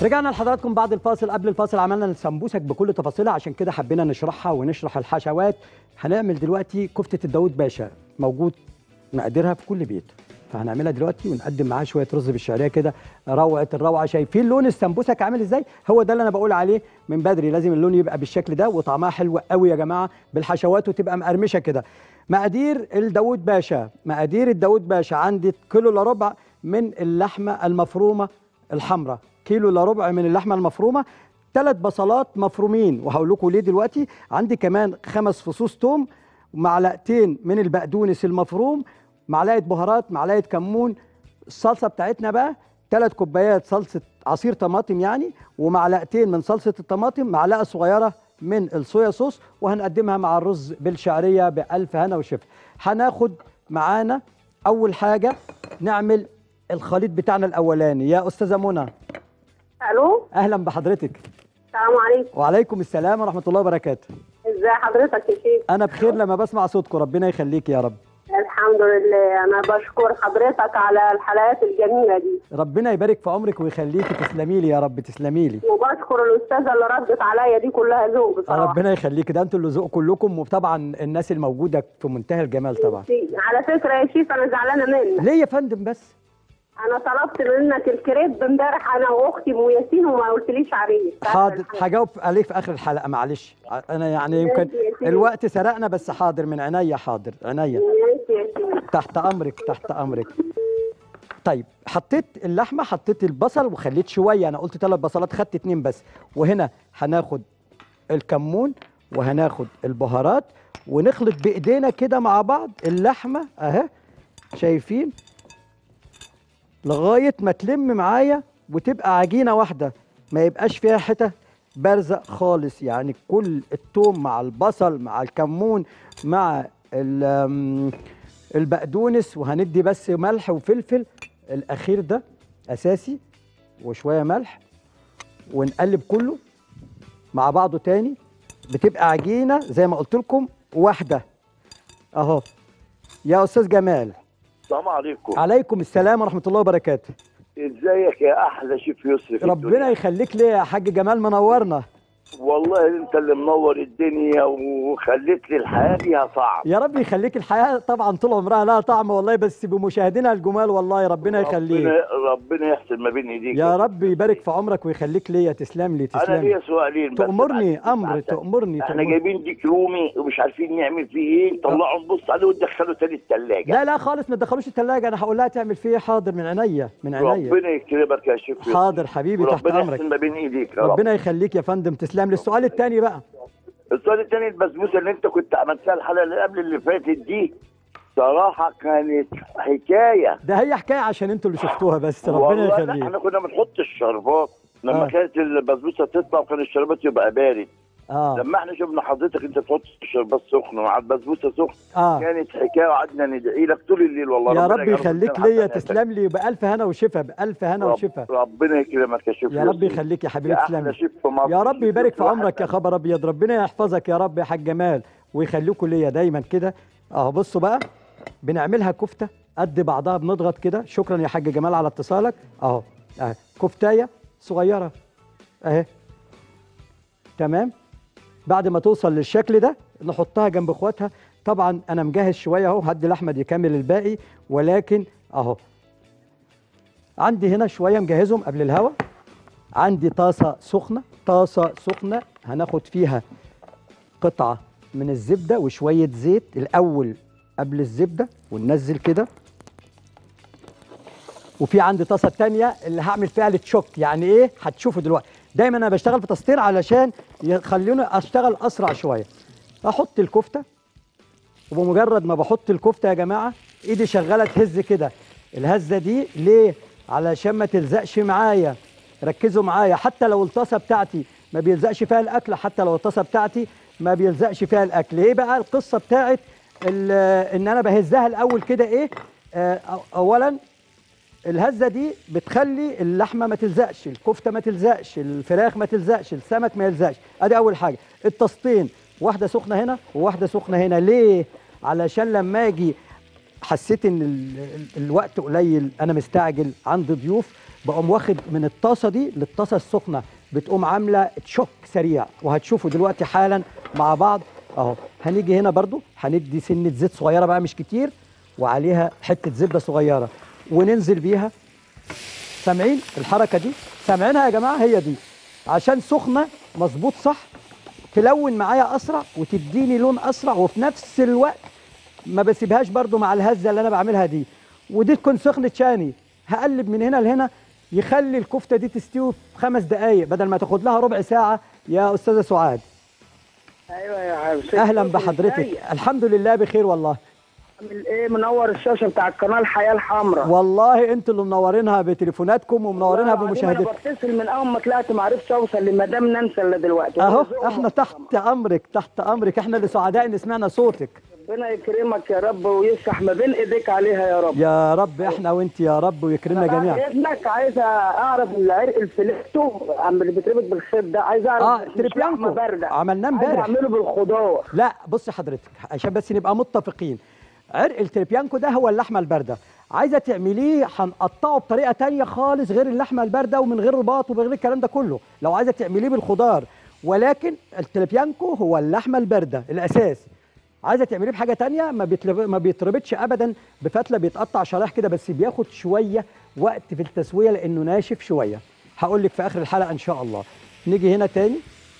رجعنا لحضراتكم بعد الفاصل قبل الفاصل عملنا السمبوسك بكل تفاصيلها عشان كده حبينا نشرحها ونشرح الحشوات هنعمل دلوقتي كفتة الداود باشا موجود مقاديرها في كل بيت فهنعملها دلوقتي ونقدم معاها شويه رز بالشعريه كده روعه الروعه شايفين لون السمبوسك عامل ازاي هو ده اللي انا بقول عليه من بدري لازم اللون يبقى بالشكل ده وطعمها حلو قوي يا جماعه بالحشوات وتبقى مقرمشه كده مقادير الداود باشا مقادير الداود باشا عندي كيلو الا ربع من اللحمه المفرومه الحمراء كيلو الا ربع من اللحمه المفرومه ثلاث بصلات مفرومين وهقول لكم ليه دلوقتي عندي كمان خمس فصوص توم معلقتين من البقدونس المفروم معلقه بهارات معلقه كمون الصلصه بتاعتنا بقى ثلاث كوبايات صلصه عصير طماطم يعني ومعلقتين من صلصه الطماطم معلقه صغيره من الصويا صوص وهنقدمها مع الرز بالشعريه بألف هنا وشفا هناخد معانا اول حاجه نعمل الخليط بتاعنا الاولاني يا استاذه منى الو اهلا بحضرتك السلام عليكم وعليكم السلام ورحمه الله وبركاته ازي حضرتك يا شيخ انا بخير لما بسمع صوتكم ربنا يخليك يا رب الحمد لله انا بشكر حضرتك على الحلقات الجميله دي ربنا يبارك في عمرك ويخليكي تسلمي لي يا رب تسلمي لي وبشكر الاستاذه اللي ردت عليا دي كلها ذوق بصراحه ربنا يخليكي ده انتوا اللي ذوق كلكم وطبعا الناس الموجوده في منتهى الجمال طبعا على فكره يا شيخ انا زعلانه منك ليه يا فندم بس انا طلبت منك الكريب امبارح انا واختي ام ياسين وما قلتليش عليه حاضر هجاوب عليك في اخر الحلقه معلش انا يعني يمكن ماشي يا سيدي. الوقت سرقنا بس حاضر من عينيا حاضر عينيا ماشي يا شيخ تحت امرك تحت امرك طيب حطيت اللحمه حطيت البصل وخليت شويه انا قلت ثلاث بصلات خدت اتنين بس وهنا هناخد الكمون وهناخد البهارات ونخلط بايدينا كده مع بعض اللحمه اهي شايفين لغايه ما تلم معايا وتبقى عجينه واحده ما يبقاش فيها حتت بارزه خالص يعني كل التوم مع البصل مع الكمون مع ال- أم، البقدونس وهندي بس ملح وفلفل الاخير ده اساسي وشويه ملح ونقلب كله مع بعضه تاني بتبقى عجينه زي ما قلت لكم واحده اهو يا استاذ جمال السلام عليكم عليكم السلام ورحمه الله وبركاته ازيك يا احلى شيف يسري في ربنا الدنيا؟ يخليك ليه يا حاج جمال منورنا والله انت اللي منور الدنيا وخليت لي الحياه ليها طعم يا رب يخليك الحياه طبعا طول عمرها لها طعم والله بس بمشاهدينا الجمال والله ربنا يخليك ربنا, ربنا يحسن ما بين ايديك يا رب يبارك في عمرك ويخليك ليا تسلم لي انا تسلم لي ليا سؤالين بس تأمرني بعد- امر بعد- تأمرني احنا تأمرني. جايبين ديك رومي ومش عارفين نعمل فيه ايه نطلعه نبص عليه وندخله تاني الثلاجه لا لا خالص ما تدخلوش الثلاجه انا هقول لها تعمل فيه إيه. حاضر من عينيا من عينيا ربنا يكرمك يا شيف يسري. حاضر حبيبي تحت وربنا امرك يحسن ما بين ايديك يا رب ربنا يخليك يا فندم تسلم لي السؤال الثاني بقى السؤال الثاني البسبوسه اللي انت كنت عملتها الحلقه اللي قبل اللي فاتت دي صراحه كانت حكايه ده هي حكايه عشان انتوا اللي شفتوها بس ربنا والله لا، يخليك احنا كنا بنحط الشربات لما آه. كانت البسبوسه تطلع وكان الشربات يبقى بارد اه لما احنا شفنا حضرتك انت تحط الشربات سخن مع البسبوسه سخن اه كانت حكايه وقعدنا ندعي لك طول الليل والله يا ربنا رب يجعله يخليك قدام ليا حسناتك. تسلم لي بألف هنا وشفا بألف هنا رب- وشفا ربنا يكرمك يا شيخ يا رب يوسف. يخليك يا حبيبي يا تسلم احلى لي شيف في مصر يا رب شيف يبارك في يوسف عمرك يا واحد. خبر ابيض ربنا يحفظك يا رب يا حاج جمال ويخليكوا ليا دايما كده اهو بصوا بقى بنعملها كفته قد بعضها بنضغط كده شكرا يا حاج جمال على اتصالك اهو اهي كفتايه صغيره اهي تمام بعد ما توصل للشكل ده نحطها جنب اخواتها طبعا انا مجهز شويه اهو هدي لاحمد يكمل الباقي ولكن اهو عندي هنا شويه مجهزهم قبل الهوا عندي طاسه سخنه طاسه سخنه هناخد فيها قطعه من الزبده وشويه زيت الاول قبل الزبده وننزل كده وفي عندي طاسه تانية اللي هعمل فيها التشوك يعني ايه هتشوفوا دلوقتي دايما انا بشتغل في تسطير علشان يخلوني اشتغل اسرع شويه احط الكفته وبمجرد ما بحط الكفته يا جماعه ايدي شغاله تهز كده الهزه دي ليه علشان ما تلزقش معايا ركزوا معايا حتى لو الطاسه بتاعتي ما بيلزقش فيها الاكل حتى لو الطاسه بتاعتي ما بيلزقش فيها الاكل ايه بقى القصه بتاعت ال- ان انا بهزها الاول كده ايه آه، أو- اولا الهزه دي بتخلي اللحمه ما تلزقش الكفته ما تلزقش الفراخ ما تلزقش السمك ما يلزقش ادي اول حاجه التسطين واحده سخنه هنا وواحده سخنه هنا ليه علشان لما اجي حسيت ان ال... ال- الوقت قليل انا مستعجل عندي ضيوف بقوم واخد من الطاسه دي للطاسه السخنه بتقوم عامله تشوك سريع وهتشوفوا دلوقتي حالا مع بعض اهو هنيجي هنا برضو هندي سنه زيت صغيره بقى مش كتير وعليها حته زبده صغيره وننزل بيها سامعين الحركه دي سامعينها يا جماعه هي دي عشان سخنه مظبوط صح تلون معايا اسرع وتديني لون اسرع وفي نفس الوقت ما بسيبهاش برضو مع الهزه اللي انا بعملها دي ودي تكون سخنه شاني هقلب من هنا لهنا يخلي الكفته دي تستوي في خمس دقائق بدل ما تاخد لها ربع ساعه يا استاذه سعاد ايوه يا حبيبي اهلا بحضرتك الحمد لله بخير والله من ايه منور الشاشه بتاع القناه الحياه الحمراء والله انتوا اللي منورينها بتليفوناتكم ومنورينها والله العظيم بمشاهدتكم انا بتصل من اول ما طلعت ما عرفتش اوصل لمدام نانسي الا دلوقتي اهو ورزقهم احنا تحت امرك تحت امرك احنا اللي سعداء ان سمعنا صوتك ربنا يكرمك يا رب ويفتح ما بين ايديك عليها يا رب يا رب احنا وانت يا رب ويكرمنا بعد جميعا اذنك عايز اعرف العرق الفليتو عم اللي بيتربط بالخيط ده عايز اعرف اه مش لحمة تريبيانكو باردة. عملناه عايز امبارح اعمله بالخضار لا بصي حضرتك عشان بس نبقى متفقين عرق التريبيانكو ده هو اللحمه البارده عايزه تعمليه هنقطعه بطريقه تانية خالص غير اللحمه البارده ومن غير رباط ومن غير الكلام ده كله لو عايزه تعمليه بالخضار ولكن التريبيانكو هو اللحمه البارده الاساس عايزه تعمليه بحاجه تانية ما بيتلب... ما بيتربطش ابدا بفتله بيتقطع شرايح كده بس بياخد شويه وقت في التسويه لانه ناشف شويه هقول لك في اخر الحلقه ان شاء الله نيجي هنا تاني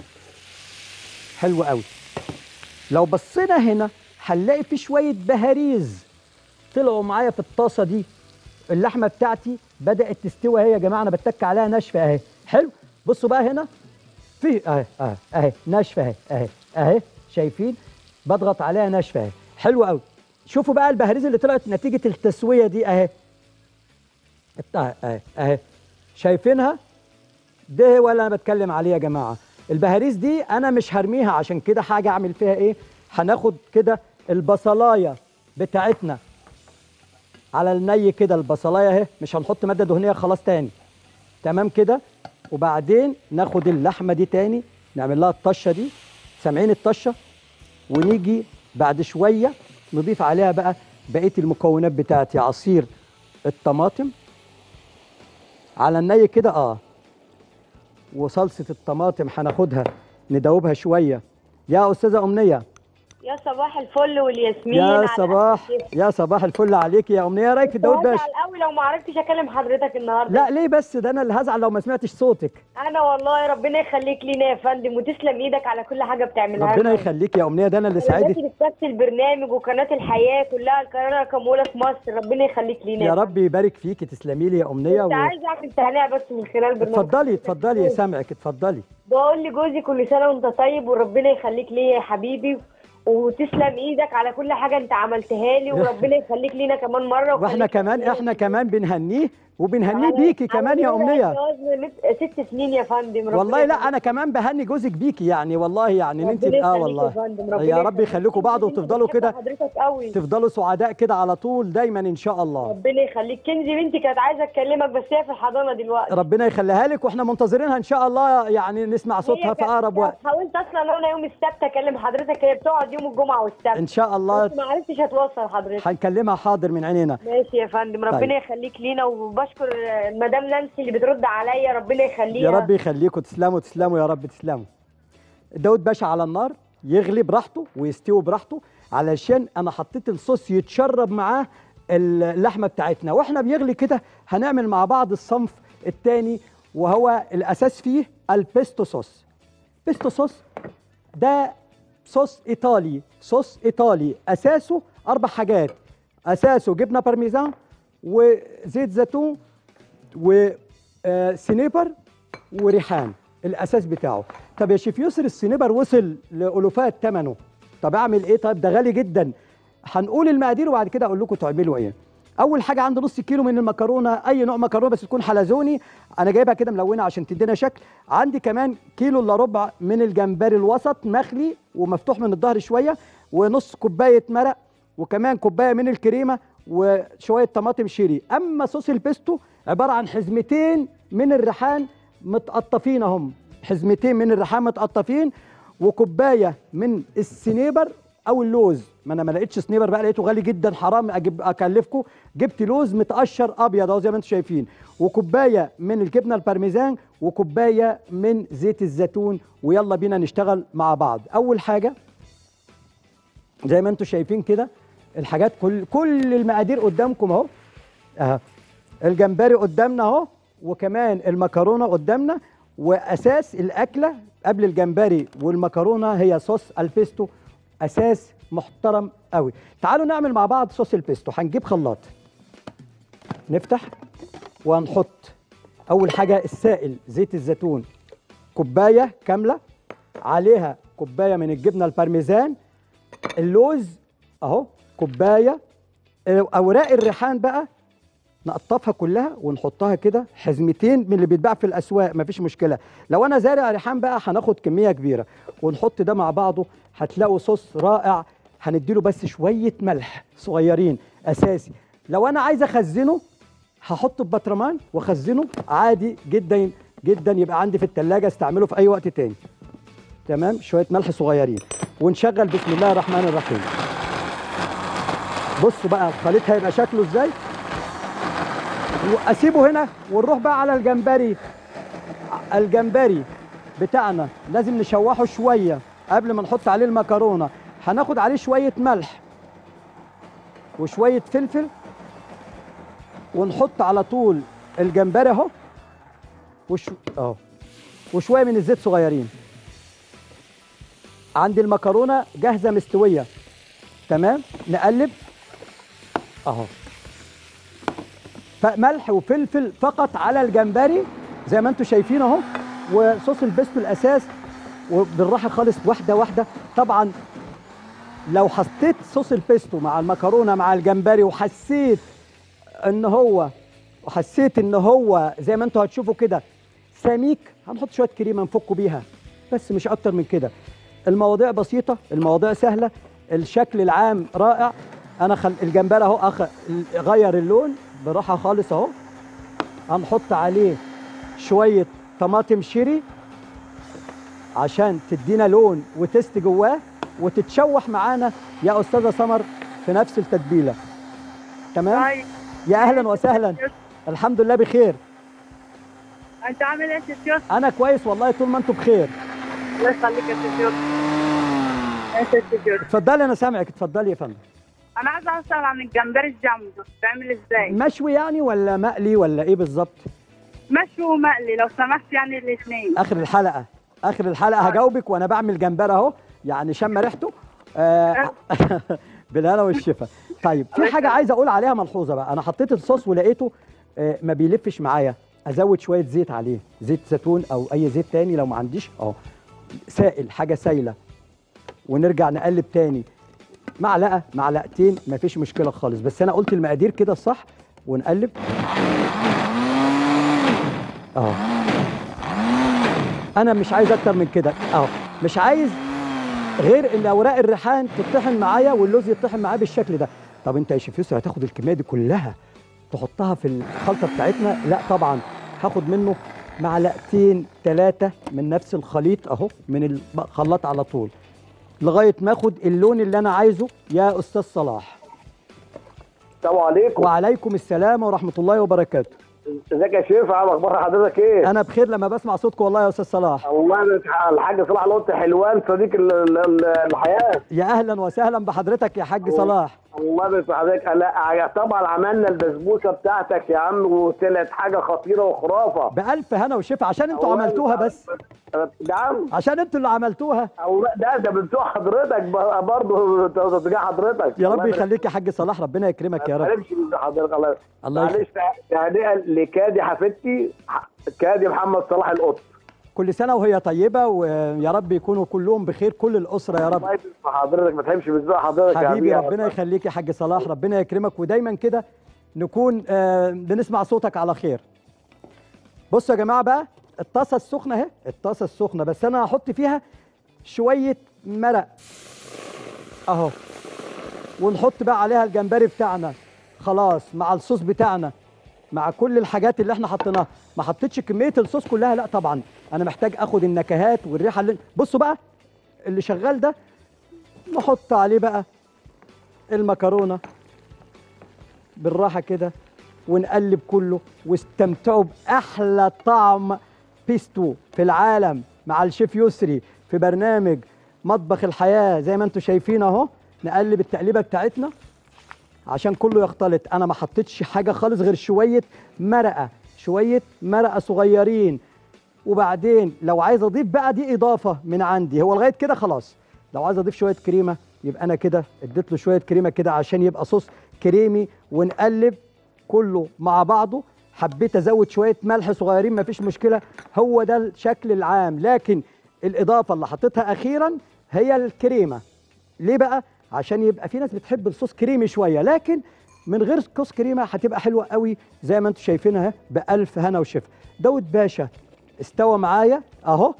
حلو قوي لو بصينا هنا هنلاقي في شويه بهاريز طلعوا معايا في الطاسه دي اللحمه بتاعتي بدات تستوي اهي يا جماعه انا بتك عليها ناشفه اهي حلو بصوا بقى هنا في اهي اهي اهي ناشفه اهي اهي اهي شايفين بضغط عليها ناشفه اهي حلو قوي شوفوا بقى البهاريز اللي طلعت نتيجه التسويه دي اهي اهي اهي اهي شايفينها ده ولا انا بتكلم عليه يا جماعه البهاريز دي انا مش هرميها عشان كده حاجه اعمل فيها ايه هناخد كده البصلايه بتاعتنا على الني كده البصلايه اهي مش هنحط ماده دهنيه خلاص تاني تمام كده وبعدين ناخد اللحمه دي تاني نعمل لها الطشه دي سامعين الطشه ونيجي بعد شويه نضيف عليها بقى بقيه المكونات بتاعتي عصير الطماطم على الني كده اه وصلصه الطماطم هناخدها ندوبها شويه يا استاذه امنيه يا صباح الفل والياسمين يا على صباح أكل يا صباح الفل عليك يا امنيه إيه رايك في كيف. داود هزعل باشا قوي لو ما عرفتش اكلم حضرتك النهارده لا ليه بس ده انا اللي هزعل لو ما سمعتش صوتك انا والله ربنا يخليك لينا يا فندم وتسلم ايدك على كل حاجه بتعملها ربنا لنا. يخليك يا امنيه ده انا اللي قناتي سعيد بتكسر البرنامج وقناه الحياه كلها القناه رقم اولى في مصر ربنا يخليك لينا يا رب يبارك فيكي تسلمي لي يا امنيه كنت و... عايزه اعمل تهنئه بس من خلال برنامج اتفضلي اتفضلي سامعك اتفضلي بقول لجوزي كل سنه وانت طيب وربنا يخليك ليا يا حبيبي وتسلم ايدك على كل حاجه انت عملتها لي وربنا يخليك لينا كمان مره واحنا وخليك كمان لينا احنا كمان بنهنيه وبنهنيه على- بيكي كمان يا على امنيه جواز من ست سنين يا فندم ربنا والله لا يخليك. انا كمان بهني جوزك بيكي يعني والله يعني ان انت ربنا اه يخليك والله يا فندم، ربنا يا رب يخليك. يخليكم بعض كنزي وتفضلوا بنتي كده بحب حضرتك قوي تفضلوا سعداء كده على طول دايما ان شاء الله ربنا يخليك كنزي بنتي كانت عايزه تكلمك بس هي في الحضانه دلوقتي ربنا يخليها لك واحنا منتظرينها ان شاء الله يعني نسمع صوتها هي في كانت- اقرب وقت حاولت اصلا انا يوم السبت اكلم حضرتك هي بتقعد يوم الجمعه والسبت ان شاء الله بس ما عرفتش اتوصل حضرتك هنكلمها حاضر من عينينا ماشي يا فندم ربنا طيب. يخليك لينا وبشكر المدام نانسي اللي بترد عليا ربنا يخليها يا رب يخليكم تسلموا تسلموا يا رب تسلموا داود باشا على النار يغلي براحته ويستوي براحته علشان انا حطيت الصوص يتشرب معاه اللحمه بتاعتنا واحنا بيغلي كده هنعمل مع بعض الصنف الثاني وهو الاساس فيه البيستو صوص بيستو صوص ده صوص ايطالي صوص ايطالي اساسه اربع حاجات اساسه جبنه بارميزان وزيت زيتون وسنيبر وريحان الاساس بتاعه طب يا شيف يسر السنيبر وصل لالوفات ثمنه طب اعمل ايه طيب ده غالي جدا هنقول المقادير وبعد كده اقول لكم تعملوا ايه اول حاجه عندي نص كيلو من المكرونه اي نوع مكرونه بس تكون حلزوني انا جايبها كده ملونه عشان تدينا شكل عندي كمان كيلو الا ربع من الجمبري الوسط مخلي ومفتوح من الظهر شويه ونص كوبايه مرق وكمان كوبايه من الكريمه وشويه طماطم شيري اما صوص البيستو عباره عن حزمتين من الريحان متقطفين اهم حزمتين من الريحان متقطفين وكوبايه من السنيبر او اللوز ما انا ما لقيتش سنيبر بقى لقيته غالي جدا حرام اجيب اكلفكم جبت لوز متقشر ابيض اهو زي ما انتم شايفين وكوبايه من الجبنه البارميزان وكوبايه من زيت الزيتون ويلا بينا نشتغل مع بعض اول حاجه زي ما انتم شايفين كده الحاجات كل كل المقادير قدامكم اهو اهو الجمبري قدامنا اهو وكمان المكرونه قدامنا واساس الاكله قبل الجمبري والمكرونه هي صوص البيستو اساس محترم قوي تعالوا نعمل مع بعض صوص البيستو هنجيب خلاط نفتح وهنحط اول حاجه السائل زيت الزيتون كوبايه كامله عليها كوبايه من الجبنه البارميزان اللوز اهو كوبايه اوراق الريحان بقى نقطفها كلها ونحطها كده حزمتين من اللي بيتباع في الاسواق مفيش مشكله لو انا زارع ريحان بقى هناخد كميه كبيره ونحط ده مع بعضه هتلاقوا صوص رائع هنديله بس شويه ملح صغيرين اساسي لو انا عايز اخزنه هحطه في بطرمان واخزنه عادي جدا جدا يبقى عندي في التلاجة استعمله في اي وقت تاني تمام شويه ملح صغيرين ونشغل بسم الله الرحمن الرحيم بصوا بقى الخليط هيبقى شكله ازاي واسيبه هنا ونروح بقى على الجمبري الجمبري بتاعنا لازم نشوحه شويه قبل ما نحط عليه المكرونه هناخد عليه شويه ملح وشويه فلفل ونحط على طول الجمبري اهو وش اهو وشويه من الزيت صغيرين عندي المكرونه جاهزه مستويه تمام نقلب اهو فملح وفلفل فقط على الجمبري زي ما انتم شايفين اهو وصوص البيستو الاساس وبالراحه خالص واحده واحده طبعا لو حطيت صوص البيستو مع المكرونه مع الجمبري وحسيت ان هو وحسيت ان هو زي ما انتم هتشوفوا كده سميك هنحط شويه كريمه نفكه بيها بس مش اكتر من كده المواضيع بسيطه المواضيع سهله الشكل العام رائع انا خل... الجمبري اهو أخ... غير اللون براحه خالص اهو هنحط عليه شويه طماطم شيري عشان تدينا لون وتست جواه وتتشوح معانا يا استاذه سمر في نفس التتبيله تمام طيب يا اهلا وسهلا الحمد لله بخير انت عامل ايه يا شيخ؟ انا كويس والله طول ما انتم بخير الله يخليك يا شيخ يا شيخ اتفضلي انا سامعك اتفضلي يا فندم انا عايزه اسال عن الجمبري الجامبو بتعمل ازاي؟ مشوي يعني ولا مقلي ولا ايه بالظبط مشوي ومقلي لو سمحت يعني الاثنين اخر الحلقه اخر الحلقه هجاوبك وانا بعمل جمبري اهو يعني شم ريحته آه بالهنا والشفا طيب في حاجه عايز اقول عليها ملحوظه بقى انا حطيت الصوص ولقيته آه ما بيلفش معايا ازود شويه زيت عليه زيت زيتون او اي زيت تاني لو ما عنديش اه سائل حاجه سايله ونرجع نقلب تاني معلقه معلقتين مفيش مشكله خالص بس انا قلت المقادير كده الصح ونقلب اهو انا مش عايز اكتر من كده اهو مش عايز غير ان اوراق الريحان تطحن معايا واللوز يطحن معايا بالشكل ده طب انت يا شيف يسرا هتاخد الكميه دي كلها تحطها في الخلطه بتاعتنا لا طبعا هاخد منه معلقتين ثلاثه من نفس الخليط اهو من الخلاط على طول لغايه ما اخد اللون اللي انا عايزه يا استاذ صلاح السلام عليكم وعليكم السلام ورحمه الله وبركاته ازيك يا شيف عم اخبار حضرتك ايه؟ انا بخير لما بسمع صوتكم والله يا استاذ صلاح والله الحاج صلاح لطفي حلوان صديق ال- ال- ال- الحياه يا اهلا وسهلا بحضرتك يا حاج صلاح الله يبارك حضرتك لا طبعا عملنا البسبوسه بتاعتك يا عم وطلعت حاجه خطيره وخرافه بألف هنا وشفا عشان انتوا والله عملتوها بتاع- بس نعم عشان انتوا اللي عملتوها أو لا، ده ده بتوع حضرتك ب- برضه تشجيع حضرتك يا رب الله يبارك- يخليك يا حاج صلاح ربنا يكرمك يا ما رب نمشي من حضرتك الله الله يخليك. معلش تهنئه لكادي حفيدتي ح- كادي محمد صلاح القط كل سنه وهي طيبه ويا رب يكونوا كلهم بخير كل الاسره يا رب الله يبارك في حضرتك ما تحبش بذوق حضرتك يا حبيبي حبيبي. ربنا يخليك يا حاج صلاح ربنا يكرمك ودايما كده نكون آه، بنسمع صوتك على خير بصوا يا جماعه بقى الطاسه السخنه اهي الطاسه السخنه بس انا هحط فيها شويه مرق اهو ونحط بقى عليها الجمبري بتاعنا خلاص مع الصوص بتاعنا مع كل الحاجات اللي احنا حطيناها ما حطيتش كميه الصوص كلها لا طبعا انا محتاج اخد النكهات والريحه اللي بصوا بقى اللي شغال ده نحط عليه بقى المكرونه بالراحه كده ونقلب كله واستمتعوا باحلى طعم بيستو في العالم مع الشيف يسري في برنامج مطبخ الحياه زي ما انتم شايفين اهو نقلب التقليبه بتاعتنا عشان كله يختلط انا ما حطيتش حاجه خالص غير شويه مرقه شويه مرقه صغيرين وبعدين لو عايز اضيف بقى دي اضافه من عندي هو لغايه كده خلاص لو عايز اضيف شويه كريمه يبقى انا كده اديت له شويه كريمه كده عشان يبقى صوص كريمي ونقلب كله مع بعضه حبيت ازود شويه ملح صغيرين مفيش مشكله هو ده الشكل العام لكن الاضافه اللي حطيتها اخيرا هي الكريمه ليه بقى عشان يبقى في ناس بتحب الصوص كريمي شويه لكن من غير صوص كريمه هتبقى حلوه قوي زي ما انتم شايفينها بالف هنا وشفا داود باشا استوى معايا اهو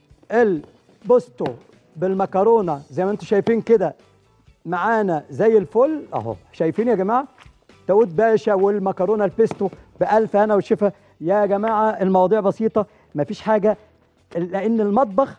البوستو بالمكرونه زي ما انتم شايفين كده معانا زي الفل اهو شايفين يا جماعه داود باشا والمكرونه البيستو بألف هنا وشفا يا جماعه المواضيع بسيطه مفيش حاجه لان المطبخ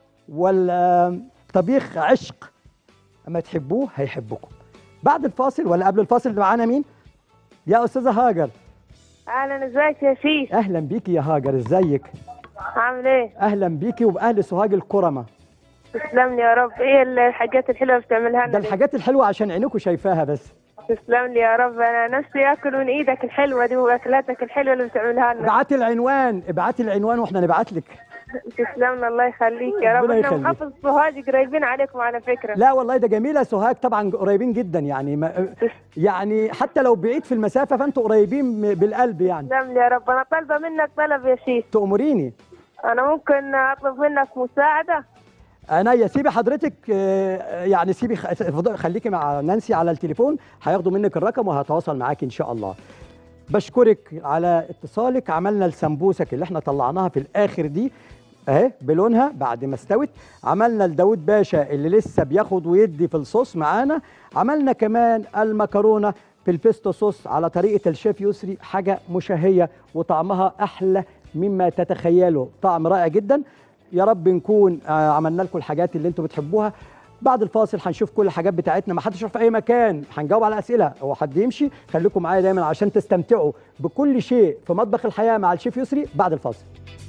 والطبيخ عشق اما تحبوه هيحبكم بعد الفاصل ولا قبل الفاصل اللي معانا مين يا استاذه هاجر اهلا ازيك يا شيف اهلا بيكي يا هاجر ازيك عامل ايه اهلا بيكي وباهل سوهاج الكرمه تسلم لي يا رب ايه الحاجات الحلوه اللي بتعملها ده لنا دي؟ الحاجات الحلوه عشان عينكم شايفاها بس تسلم لي يا رب انا نفسي اكل من ايدك الحلوه دي واكلاتك الحلوه اللي بتعملها لنا ابعتي العنوان ابعتي العنوان واحنا نبعت لك تسلم لي الله يخليك يا رب ربنا احنا يخليك. محافظ سوهاج قريبين عليكم على فكره لا والله ده جميله سوهاج طبعا قريبين جدا يعني ما يعني حتى لو بعيد في المسافه فانتوا قريبين م- بالقلب يعني تسلم لي يا رب انا طالبه منك طلب يا شيف تأمريني انا ممكن اطلب منك مساعده انا يا سيبي حضرتك آه، يعني سيبي خ- اتفضلي- خليكي مع نانسي على التليفون هياخدوا منك الرقم وهتواصل معاك ان شاء الله بشكرك على اتصالك عملنا السمبوسك اللي احنا طلعناها في الاخر دي اهي بلونها بعد ما استوت عملنا لداود باشا اللي لسه بياخد ويدي في الصوص معانا عملنا كمان المكرونه بالبيستو صوص على طريقه الشيف يسري حاجه مشهيه وطعمها احلى مما تتخيلوا طعم رائع جدا يا رب نكون آه، عملنا لكم الحاجات اللي انتم بتحبوها بعد الفاصل هنشوف كل الحاجات بتاعتنا ما حدش يروح في اي مكان هنجاوب على اسئله هو حد يمشي خليكم معايا دايما عشان تستمتعوا بكل شيء في مطبخ الحياه مع الشيف يسري بعد الفاصل